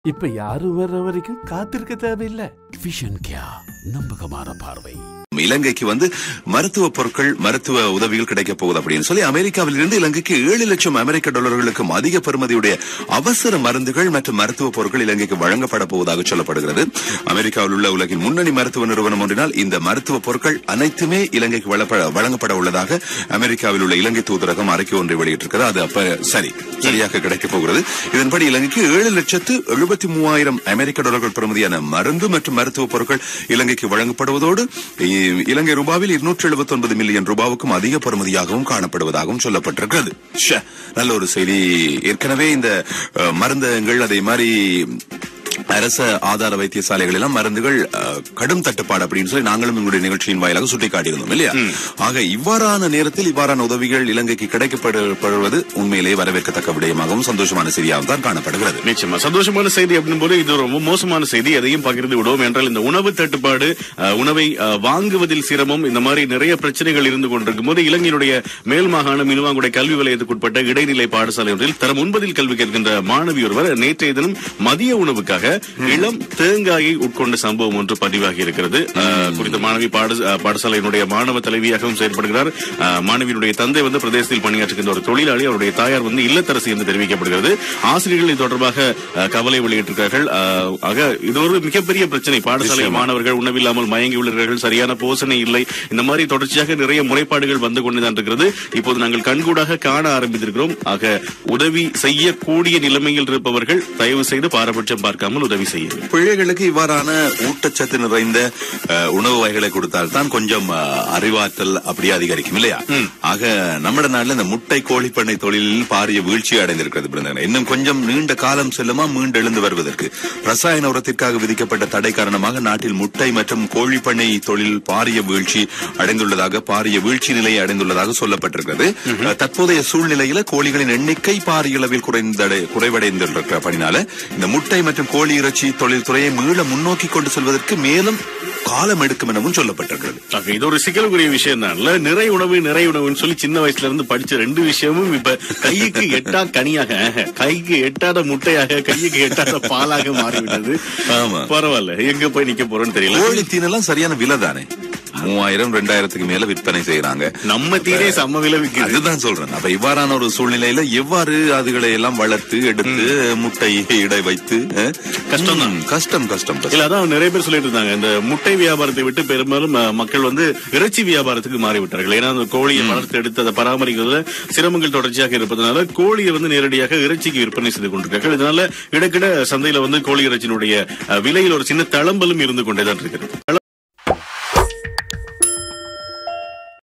இப்ப யாரும் வர்ற வரைக்கும் காத்திருக்க தேவையில்லை விஷன் கியா நம்பகமான பார்வை இலங்கைக்கு வந்து மருத்துவ பொருட்கள் மருத்துவ உதவிகள் கிடைக்க போகுது அப்படின்னு சொல்லி அமெரிக்காவில் இருந்து இலங்கைக்கு ஏழு லட்சம் அமெரிக்க டாலர்களுக்கும் அதிக பெறுமதியுடைய அவசர மருந்துகள் மற்றும் மருத்துவ பொருட்கள் இலங்கைக்கு வழங்கப்பட போவதாக சொல்லப்படுகிறது அமெரிக்காவில் உள்ள உலகின் முன்னணி மருத்துவ நிறுவனம் ஒன்றினால் இந்த மருத்துவ பொருட்கள் அனைத்துமே இலங்கைக்கு வழப்ப- வழங்கப்பட உள்ளதாக அமெரிக்காவில் உள்ள இலங்கை தூதரகம் அறிக்கை ஒன்றை வெளியிட்டிருக்கிறது அது அப்ப சரி சரியாக கிடைக்க போகிறது இதன்படி இலங்கைக்கு ஏழு லட்சத்து எழுபத்தி மூவாயிரம் அமெரிக்க டாலர்கள் பெறுமதியான மருந்து மற்றும் மருத்துவ பொருட்கள் இலங்கைக்கு வழங்கப்படுவதோடு இ- இலங்கை ரூபாவில் இருநூற்றி எழுபத்தி ஒன்பது மில்லியன் ரூபாவுக்கும் அதிக பெறுமதியாகவும் காணப்படுவதாகவும் சொல்லப்பட்டிருக்கிறது ச்சே, நல்ல ஒரு செய்தி ஏற்கனவே இந்த அஹ், மருந்தகங்கள் அதே மாதிரி அரச ஆதார வைத்தியசாலைகள் எல்லாம் மருந்துகள் அஹ், கடும் தட்டுப்பாடு அப்படின்னு சொல்லி நாங்களும் எங்களுடைய நிகழ்ச்சியின் வாயிலாக சுட்டிக்காட்டியிருந்தோம் இல்லையா ஆக இவ்வாறான நேரத்தில் இவ்வாறான உதவிகள் இலங்கைக்கு கிடைக்கப்படுவது உண்மையிலேயே வரவேற்கத்தக்க விடயமாகவும் சந்தோஷமான செய்தியாகவும் தான் காணப்படுகிறது நிச்சயமா சந்தோஷமான செய்தி அப்படின் போது இது ரொம்ப மோசமான செய்தி அதையும் பகிர்ந்து விடுவோம் என்றால் இந்த உணவு தட்டுப்பாடு அஹ், உணவை அஹ், வாங்குவதில் சிரமம் இந்த மாதிரி நிறைய பிரச்சனைகள் இருந்து கொண்டிருக்கும் போது இலங்கையினுடைய மேல் மாகாணம் மினுவாங்குடைய கல்வி வலயத்துக்குட்பட்ட இடைநிலை பாடசாலை ஒன்றில் தரம் ஒன்பதில் கல்வி கேட்கின்ற மாணவி ஒருவர் நேற்றைய தினம் மதிய உணவுக்காக இளம் தேங்காயை உட்கொண்ட சம்பவம் ஒன்று பதிவாகி இருக்கிறது அஹ், குறித்த மாணவி பாட- அஹ், பாடசாலையினுடைய மாணவ தலைவியாகவும் செயல்படுகிறார் அஹ், மாணவியினுடைய தந்தை வந்து பிரதேசத்தில் பணியாற்றுகின்ற ஒரு தொழிலாளி அவருடைய தாயார் வந்து இல்லத்தரசி என்று தெரிவிக்கப்படுகிறது ஆசிரியர்கள் இது தொடர்பாக அஹ், கவலை வெளியிட்டிருக்கிறார்கள் அஹ், ஆக இது ஒரு மிகப்பெரிய பிரச்சனை பாடசாலை மாணவர்கள் உணவில்லாமல் மயங்கி உள்ளார்கள் சரியான போசனை இல்லை இந்த மாதிரி தொடர்ச்சியாக நிறைய முறைப்பாடுகள் வந்து கொண்டுதான் இருக்கிறது இப்போது நாங்கள் கண்கூடாக காண ஆரம்பித்திருக்கிறோம் ஆக உதவி செய்யக்கூடிய நிலைமையில் இருப்பவர்கள் தயவு செய்து பாரபட்சம் பார்க்காமல் உதவி செய்யுங்கள் பிள்ளைகளுக்கு இவ்வாறான ஊட்டச்சத்து நிறைந்த அஹ், உணவு வகைகளை கொடுத்தால் தான் கொஞ்சம் அஹ், அறிவாற்றல் அப்படியே அதிகரிக்கும் இல்லையா ஆக நம்ம நாட்டுல இந்த முட்டை கோழிப்பண்ணை தொழிலில் பாரிய வீழ்ச்சி அடைந்திருக்கிறது பிறந்தவர்கள். இன்னும் கொஞ்சம் நீண்ட காலம் செல்லுமா மீண்டு எழுந்து வருவதற்கு ரசாயன உரத்திற்காக விதிக்கப்பட்ட தடை காரணமாக நாட்டில் முட்டை மற்றும் கோழிப்பண்ணை தொழில் பாரிய வீழ்ச்சி அடைந்துள்ளதாக பாரிய வீழ்ச்சி நிலையை அடைந்துள்ளதாக சொல்லப்பட்டிருக்கிறது அஹ், தற்போதைய சூழ்நிலையில கோழிகளின் எண்ணிக்கை பாரிய அளவில் குறைந்தடை குறைவடைந்திருக்கிற பணினால இந்த முட்டை மற்றும் கோழி இறைச்சி தொழில்துறையை மீள முன்னோக்கி கொண்டு செல்வதற்கு மேலும் காலம் எடுக்கும் எனவும் சொல்லப்பட்டிருக்கிறது ஆக, இது ஒரு சிக்கலுக்குரிய விஷயம் தான் இல்ல நிறை உணவு நிறை உணவுன்னு சொல்லி சின்ன வயசுல இருந்து படிச்ச ரெண்டு விஷயமும் இப்ப கைக்கு எட்டா கனியாக ஆஹ், கைக்கு எட்டாத முட்டையாக கைக்கு எட்டாத பாலாக மாறிவிட்டது ஆமா. பரவாயில்ல எங்க போய் நிக்க போறோம்னு தெரியல கோழி தீனெல்லாம் சரியான விலை தானே மூவாயிரம் ரெண்டாயிரத்துக்கு மேல விற்பனை செய்யறாங்க நம்ம தீரே சம விலை விக்குது அதுதான் சொல்றேன் அப்ப இவ்வாறான ஒரு சூழ்நிலையில எவ்வாறு அதுகளை எல்லாம் வளர்த்து எடுத்து முட்டை இடை வைத்து அஹ், கஷ்டம் தான். ம், கஷ்டம் கஷ்டம் கஷ்டம். இல்ல அதான் நிறைய பேர் சொல்லிட்டு இருந்தாங்க இந்த முட்டை வியாபாரத்தை விட்டு பெரும்பாலும் அஹ், மக்கள் வந்து இறைச்சி வியாபாரத்துக்கு மாறிவிட்டார்கள் ஏன்னா அந்த கோழியை வளர்த்து எடுத்து அதை பராமரிக்கிறதுல சிரமங்கள் தொடர்ச்சியாக இருப்பதனால கோழியை வந்து நேரடியாக இறைச்சிக்கு விற்பனை செய்து கொண்டிருக்கார்கள் இதனால இடக்கிட சந்தையில வந்து கோழி இறைச்சியினுடைய அஹ், விலையில் ஒரு சின்ன தளம்பலும் இருந்து கொண்டேதான் இருக்கிறது